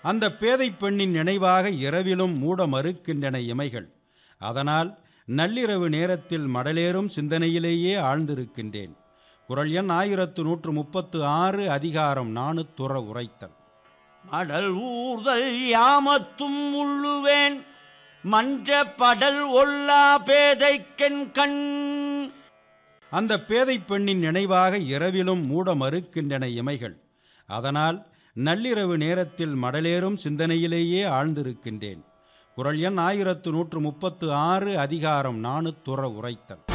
அந்த பேதை பெண்ணின் நினைவாக இரவிலும் மூட மறுக்கின்றன இமைகள் அதனால் நள்ளிரவு நேரத்தில் மடலேறும் சிந்தனையிலேயே ஆழ்ந்திருக்கின்றேன் குரல் எண் ஆயிரத்து நூற்று முப்பத்து ஆறு அதிகாரம் நாணுத்துற உரைத்தல் மடல் ஊர்தல் யாமத்தும் உள்ளுவேன் மன்ற படல் ஒல்லா பேதைக்கென் கண் அந்த பேதை பெண்ணின் நினைவாக இரவிலும் மூட மறுக்கின்றன இமைகள் அதனால் நள்ளிரவு நேரத்தில் மடலேறும் சிந்தனையிலேயே ஆழ்ந்திருக்கின்றேன் குரல் எண் ஆயிரத்து நூற்று முப்பத்து ஆறு அதிகாரம் நாணுத்துற உரைத்தல்